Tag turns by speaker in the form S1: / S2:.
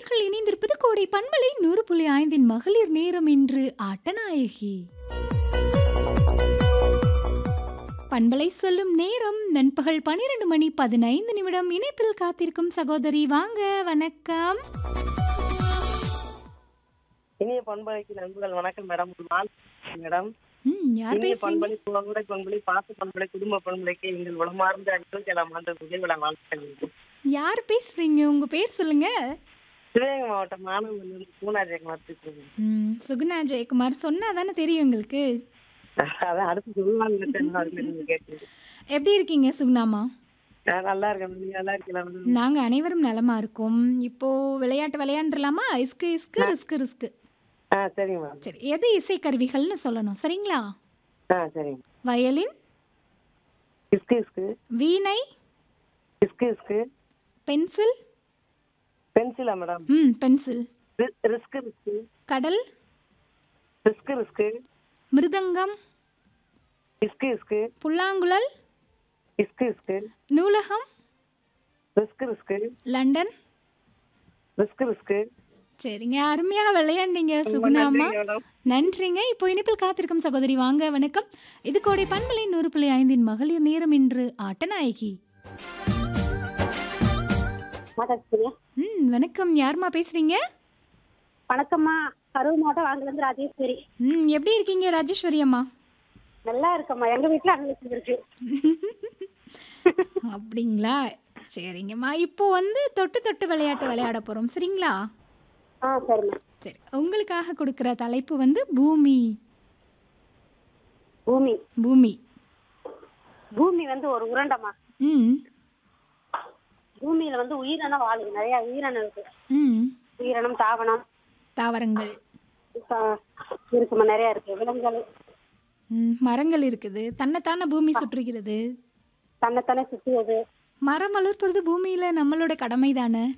S1: நேர்கள் இணைந்திருப்பது கோடை பண்பலை நூறு புள்ளி ஐந்தின் மகளிர் நேரம் என்று ஆட்டநாயகி பண்பலை சொல்லும் நேரம் நண்பகல் பன்னிரண்டு மணி பதினைந்து நிமிடம் இணைப்பில் காத்திருக்கும் சகோதரி வாங்க வணக்கம்
S2: இனிய பண்பலைக்கு நண்பர்கள் வணக்கம் மேடம் ஒரு நாள் மேடம்
S1: ம் யார்
S2: இனிய
S1: பேசுறீங்க
S2: பண்பலை குழந்தை பண்பலை பாச பண்பலை குடும்ப பண்பலைக்கு எங்கள் உளமார்ந்த இருபத்தி ஏழாம் ஆண்டு விஜயவிழா வாழ்த்துக்கள்
S1: யார் பேசுறீங்க உங்க பேர் சொல்லுங்க
S2: சிவகங்கை மாவட்டம் மாணவர்கள் பூனாஜெயம் வளர்த்துட்டு
S1: ம் சுகுணா ஜெயக்குமார் சொன்னா தானே தெரியும் உங்களுக்கு
S2: அதான் அடுத்து சொல்லுவாங்க கேட்டு
S1: எப்படி இருக்கீங்க சுகுணாமா
S2: நான் நல்லா இருக்கேன் நீங்க நல்லா இருக்கீங்களா madam?
S1: நாங்க அனைவரும் நலமா இருக்கோம் இப்போ விளையாட்டு விளையாண்டுலாமா இஸ்கு இஸ்கு ரிஸ்கு ரிஸ்கு
S2: ஆ சரிங்க மேடம்
S1: சரி எது இசைக்கருவிகள்னு சொல்லணும் சரிங்களா
S2: ஆ சரிங்க
S1: வயலின்
S2: இஸ்கு இஸ்கு
S1: வீணை
S2: இஸ்கு இஸ்கு
S1: பென்சில்
S2: பென்சிலா மேடம்
S1: ம் பென்சில்
S2: ரிஸ்க் ரிஸ்கு
S1: கடல்
S2: ரிஸ்க் ரிஸ்கு
S1: மிருதங்கம்
S2: இஸ்கு இஸ்கு
S1: புல்லாங்குழல்
S2: இஸ்கு இஸ்கு
S1: நூலகம்
S2: risk risk
S1: London
S2: risk risk
S1: சரிங்க அருமையா விளையாண்டீங்க சுகுணாமா
S2: மேடம்
S1: நன்றிங்க இப்போ இனிப்பில் காத்திருக்கும் சகோதரி வாங்க வணக்கம் இது கோடை பண்பலை நூறு புள்ளி ஐந்தின் மகளிர் நேரம் இன்று ஆட்டநாயகி
S3: மாதாஸ்திரியா
S1: ம் வணக்கம் யாரும்மா பேசுறீங்க
S3: வணக்கம்மா கரூர் மாவட்டம் வாங்கிலேருந்து ராஜேஸ்வரி
S1: ம் எப்படி இருக்கீங்க ராஜேஸ்வரி அம்மா
S3: நல்லா இருக்கம்மா எங்க வீட்டுல அங்கே இருக்கு
S1: அப்படிங்களா சரிங்கம்மா இப்போ வந்து தொட்டு தொட்டு விளையாட்டு விளையாட போறோம் சரிங்களா
S3: ஆ சரிம்மா
S1: சரி உங்களுக்காக கொடுக்குற தலைப்பு வந்து பூமி
S3: பூமி
S1: பூமி
S3: பூமி வந்து ஒரு உருண்டம்மா
S1: ம்
S3: பூமியில வந்து உயிரினம் வாழுது நிறைய உயிரினம் இருக்கு
S1: ம்
S3: உயிரினம் தாவனம்
S1: தாவரங்கள்
S3: ச- இருக்குமா நிறைய இருக்கு விலங்குகள்
S1: ம், மரங்கள் இருக்குது தன்னைத்தானே பூமி சுற்றுகிறது
S3: தன்னைத்தானே சுத்துவது
S1: மரம் வளர்ப்பது பூமியில நம்மளோட கடமை தானே